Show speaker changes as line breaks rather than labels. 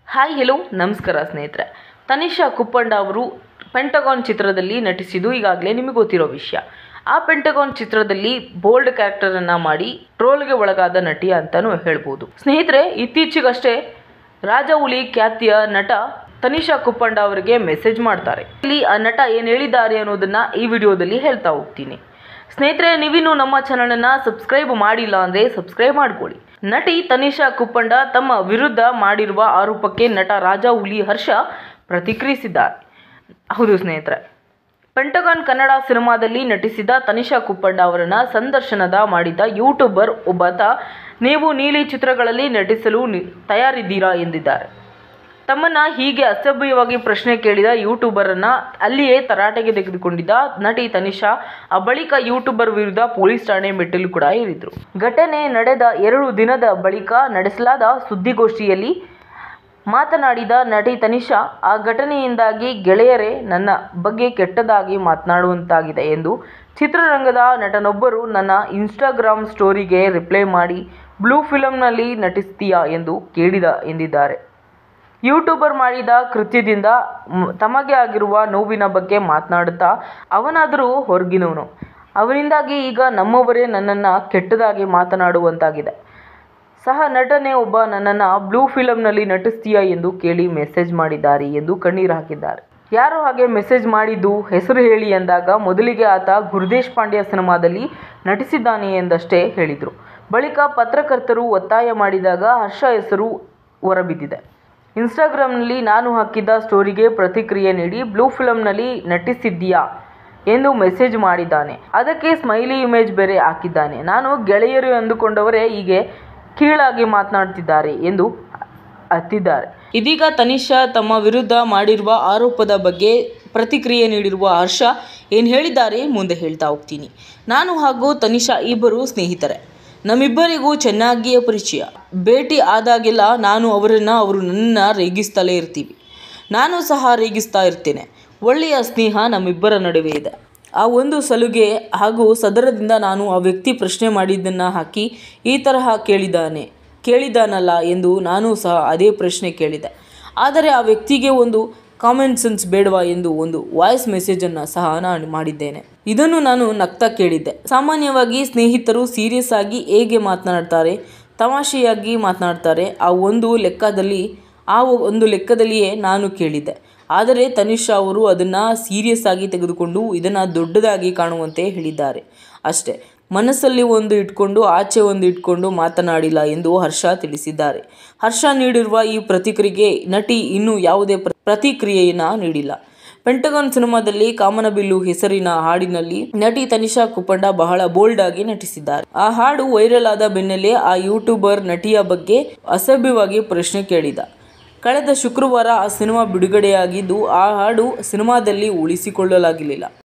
hi hello ನಮಸ್ಕಾರ ಸ್ನೇಹಿತರೆ ತನಿಷಾ ಕುಪ್ಪಂಡ ಅವರು ಪೆಂಟಗಾನ್ ಚಿತ್ರದಲ್ಲಿ ನಟಿಸಿದ್ದು ಈಗಾಗಲೇ ನಿಮಗೆ ಗೊತ್ತಿರೋ ವಿಷಯ ಆ ಪೆಂಟಗಾನ್ ಚಿತ್ರದಲ್ಲಿ ಬೋಲ್ಡ್ ಕ್ಯಾರೆಕ್ಟರನ್ನು ಮಾಡಿ ಟ್ರೋಲ್ಗೆ ಒಳಗಾದ ನಟಿ ಅಂತಲೂ ಹೇಳ್ಬೋದು ಸ್ನೇಹಿತರೆ ಇತ್ತೀಚೆಗಷ್ಟೇ ರಾಜ ಹುಲಿ ಖ್ಯಾತಿಯ ನಟ ತನಿಷಾ ಕುಪ್ಪಂಡ ಅವರಿಗೆ ಮೆಸೇಜ್ ಮಾಡ್ತಾರೆ ಇಲ್ಲಿ ಆ ನಟ ಏನು ಹೇಳಿದ್ದಾರೆ ಅನ್ನೋದನ್ನ ಈ ವಿಡಿಯೋದಲ್ಲಿ ಹೇಳ್ತಾ ಹೋಗ್ತೀನಿ ಸ್ನೇಹಿತರೆ ನೀವಿನ್ನು ನಮ್ಮ ಚಾನಲನ್ನು ಸಬ್ಸ್ಕ್ರೈಬ್ ಮಾಡಿಲ್ಲ ಅಂದರೆ ಸಬ್ಸ್ಕ್ರೈಬ್ ಮಾಡ್ಕೊಳ್ಳಿ ನಟಿ ತನಿಷಾ ಕುಪ್ಪಂಡ ತಮ್ಮ ವಿರುದ್ಧ ಮಾಡಿರುವ ಆರೋಪಕ್ಕೆ ನಟ ರಾಜ ಹುಲಿ ಹರ್ಷ ಪ್ರತಿಕ್ರಿಯಿಸಿದ್ದಾರೆ ಹೌದು ಸ್ನೇಹಿತರೆ ಪೆಂಟಗಾನ್ ಕನ್ನಡ ಸಿನಿಮಾದಲ್ಲಿ ನಟಿಸಿದ ತನಿಷಾ ಕುಪ್ಪಂಡ ಅವರನ್ನ ಸಂದರ್ಶನದ ಮಾಡಿದ್ದ ಯೂಟ್ಯೂಬರ್ ಒಬ್ಬಾತ ನೀವು ನೀಲಿ ಚಿತ್ರಗಳಲ್ಲಿ ನಟಿಸಲು ನಿ- ತಯಾರಿದ್ದೀರಾ ಎಂದಿದ್ದಾರೆ ತಮ್ಮನ್ನ ಹೀಗೆ ಅಸಭ್ಯವಾಗಿ ಪ್ರಶ್ನೆ ಕೇಳಿದ ಯೂಟ್ಯೂಬರನ್ನ ಅಲ್ಲಿಯೇ ತರಾಟೆಗೆ ತೆಗೆದುಕೊಂಡಿದ್ದ ನಟಿ ತನಿಷಾ ಆ ಬಳಿಕ ಯೂಟ್ಯೂಬರ್ ವಿರುದ್ಧ ಪೊಲೀಸ್ ಠಾಣೆ ಮೆಟ್ಟಿಲು ಕೂಡ ಏರಿದ್ರು ಘಟನೆ ನಡೆದ ಎರಡು ದಿನದ ಬಳಿಕ ನಡೆಸಲಾದ ಸುದ್ದಿಗೋಷ್ಠಿಯಲ್ಲಿ ಮಾತನಾಡಿದ ನಟಿ ತನಿಷಾ ಆ ಘಟನೆಯಿಂದಾಗಿ ಗೆಳೆಯರೇ ನನ್ನ ಬಗ್ಗೆ ಕೆಟ್ಟದಾಗಿ ಮಾತನಾಡುವಂತಾಗಿದೆ ಎಂದು ಚಿತ್ರರಂಗದ ನಟನೊಬ್ಬರು ನನ್ನ ಇನ್ಸ್ಟಾಗ್ರಾಮ್ ಸ್ಟೋರಿಗೆ ರಿಪ್ಲೈ ಮಾಡಿ ಬ್ಲೂ ಫಿಲಮ್ನಲ್ಲಿ ನಟಿಸ್ತೀಯಾ ಎಂದು ಕೇಳಿದ ಎಂದಿದ್ದಾರೆ ಯೂಟ್ಯೂಬರ್ ಮಾಡಿದ ಕೃತ್ಯದಿಂದ ಮ್- ತಮಗೆ ಆಗಿರುವ ನೋವಿನ ಬಗ್ಗೆ ಮಾತನಾಡುತ್ತಾ ಅವನಾದರೂ ಹೊರಗಿನವನು ಅವನಿಂದಾಗಿ ಈಗ ನಮ್ಮವರೇ ನನ್ನನ್ನು ಕೆಟ್ಟದಾಗಿ ಮಾತನಾಡುವಂತಾಗಿದೆ ಸಹ ನಟನೆ ಒಬ್ಬ ನನ್ನನ್ನು ಬ್ಲೂ ಫಿಲಮ್ನಲ್ಲಿ ನಟಿಸ್ತೀಯಾ ಎಂದು ಕೇಳಿ ಮೆಸೇಜ್ ಮಾಡಿದ್ದಾರೆ ಎಂದು ಕಣ್ಣೀರು ಹಾಕಿದ್ದಾರೆ ಯಾರು ಹಾಗೆ ಮೆಸೇಜ್ ಮಾಡಿದ್ದು ಹೆಸರು ಹೇಳಿ ಎಂದಾಗ ಮೊದಲಿಗೆ ಆತ ಗುರುದೇಶ್ ಪಾಂಡ್ಯ ಸಿನಿಮಾದಲ್ಲಿ ನಟಿಸಿದ್ದಾನೆ ಎಂದಷ್ಟೇ ಹೇಳಿದರು ಬಳಿಕ ಪತ್ರಕರ್ತರು ಒತ್ತಾಯ ಮಾಡಿದಾಗ ಹರ್ಷ ಹೆಸರು ಹೊರಬಿದ್ದಿದೆ ಇನ್ಸ್ಟಾಗ್ರಾಮ್ನಲ್ಲಿ ನಾನು ಹಾಕಿದ್ದ ಸ್ಟೋರಿಗೆ ಪ್ರತಿಕ್ರಿಯೆ ನೀಡಿ ಬ್ಲೂ ಫಿಲಮ್ನಲ್ಲಿ ನಟಿಸಿದ್ದೀಯಾ ಎಂದು ಮೆಸೇಜ್ ಮಾಡಿದ್ದಾನೆ ಅದಕ್ಕೆ ಸ್ಮೈಲಿ ಇಮೇಜ್ ಬೇರೆ ಹಾಕಿದ್ದಾನೆ ನಾನು ಗೆಳೆಯರು ಎಂದುಕೊಂಡವರೇ ಹೀಗೆ ಕೀಳಾಗಿ ಮಾತನಾಡ್ತಿದ್ದಾರೆ ಎಂದು ಹತ್ತಿದ್ದಾರೆ ಇದೀಗ ತನಿಷಾ ತಮ್ಮ ವಿರುದ್ಧ ಮಾಡಿರುವ ಆರೋಪದ ಬಗ್ಗೆ ಪ್ರತಿಕ್ರಿಯೆ ನೀಡಿರುವ ಹರ್ಷ ಏನು ಹೇಳಿದ್ದಾರೆ ಮುಂದೆ ಹೇಳ್ತಾ ಹೋಗ್ತೀನಿ ನಾನು ಹಾಗೂ ತನಿಷಾ ಇಬ್ಬರು ಸ್ನೇಹಿತರೆ ನಮ್ಮಿಬ್ಬರಿಗೂ ಚೆನ್ನಾಗಿಯೇ ಪರಿಚಯ ಭೇಟಿ ಆದಾಗೆಲ್ಲ ನಾನು ಅವರನ್ನು ಅವರು ನನ್ನ ರೇಗಿಸ್ತಲೇ ಇರ್ತೀವಿ ನಾನು ಸಹ ರೇಗಿಸ್ತಾ ಇರ್ತೇನೆ ಒಳ್ಳೆಯ ಸ್ನೇಹ ನಮ್ಮಿಬ್ಬರ ನಡುವೆ ಇದೆ ಆ ಒಂದು ಸಲುಗೆ ಹಾಗೂ ಸದರದಿಂದ ನಾನು ಆ ವ್ಯಕ್ತಿ ಪ್ರಶ್ನೆ ಮಾಡಿದ್ದನ್ನು ಹಾಕಿ ಈ ತರಹ ಕೇಳಿದ್ದಾನೆ ಕೇಳಿದ್ದಾನಲ್ಲ ಎಂದು ನಾನು ಸಹ ಅದೇ ಪ್ರಶ್ನೆ ಕೇಳಿದೆ ಆದರೆ ಆ ವ್ಯಕ್ತಿಗೆ ಒಂದು ಕಾಮನ್ ಸೆನ್ಸ್ ಬೇಡವಾ ಎಂದು ಒಂದು ವಾಯ್ಸ್ ಮೆಸೇಜನ್ನು ಸಹ ನಾನು ಮಾಡಿದ್ದೇನೆ ಇದನ್ನು ನಾನು ನಗ್ತಾ ಕೇಳಿದ್ದೆ ಸಾಮಾನ್ಯವಾಗಿ ಸ್ನೇಹಿತರು ಸೀರಿಯಸ್ ಆಗಿ ಹೇಗೆ ಮಾತನಾಡ್ತಾರೆ ತಮಾಷೆಯಾಗಿ ಮಾತನಾಡ್ತಾರೆ ಆ ಒಂದು ಲೆಕ್ಕದಲ್ಲಿ ಆ ಒಂದು ಲೆಕ್ಕದಲ್ಲಿಯೇ ನಾನು ಕೇಳಿದ್ದೆ ಆದರೆ ತನಿಷಾ ಅವರು ಅದನ್ನು ಸೀರಿಯಸ್ ಆಗಿ ತೆಗೆದುಕೊಂಡು ಇದನ್ನು ದೊಡ್ಡದಾಗಿ ಕಾಣುವಂತೆ ಹೇಳಿದ್ದಾರೆ ಅಷ್ಟೇ ಮನಸ್ಸಲ್ಲಿ ಒಂದು ಇಟ್ಕೊಂಡು ಆಚೆ ಒಂದು ಇಟ್ಕೊಂಡು ಮಾತನಾಡಿಲ್ಲ ಎಂದು ಹರ್ಷ ತಿಳಿಸಿದ್ದಾರೆ ಹರ್ಷ ನೀಡಿರುವ ಈ ಪ್ರತಿಕ್ರಿಯೆಗೆ ನಟಿ ಇನ್ನೂ ಯಾವುದೇ ಪ್ರ- ಪ್ರತಿಕ್ರಿಯೆಯನ್ನು ನೀಡಿಲ್ಲ ಪೆಂಟಗಾನ್ ಸಿನಿಮಾದಲ್ಲಿ ಕಾಮನಬಿಲ್ಲು ಹೆಸರಿನ ಹಾಡಿನಲ್ಲಿ ನಟಿ ತನಿಷಾ ಕುಪ್ಪಂಡ ಬಹಳ ಬೋಲ್ಡ್ ಆಗಿ ನಟಿಸಿದ್ದಾರೆ ಆ ಹಾಡು ವೈರಲ್ ಆದ ಬೆನ್ನಲ್ಲೇ ಆ ಯೂಟ್ಯೂಬರ್ ನಟಿಯ ಬಗ್ಗೆ ಅಸಭ್ಯವಾಗಿ ಪ್ರಶ್ನೆ ಕೇಳಿದ ಕಳೆದ ಶುಕ್ರವಾರ ಆ ಸಿನಿಮಾ ಬಿಡುಗಡೆಯಾಗಿದ್ದು ಆ ಹಾಡು ಸಿನಿಮಾದಲ್ಲಿ ಉಳಿಸಿಕೊಳ್ಳಲಾಗಲಿಲ್ಲ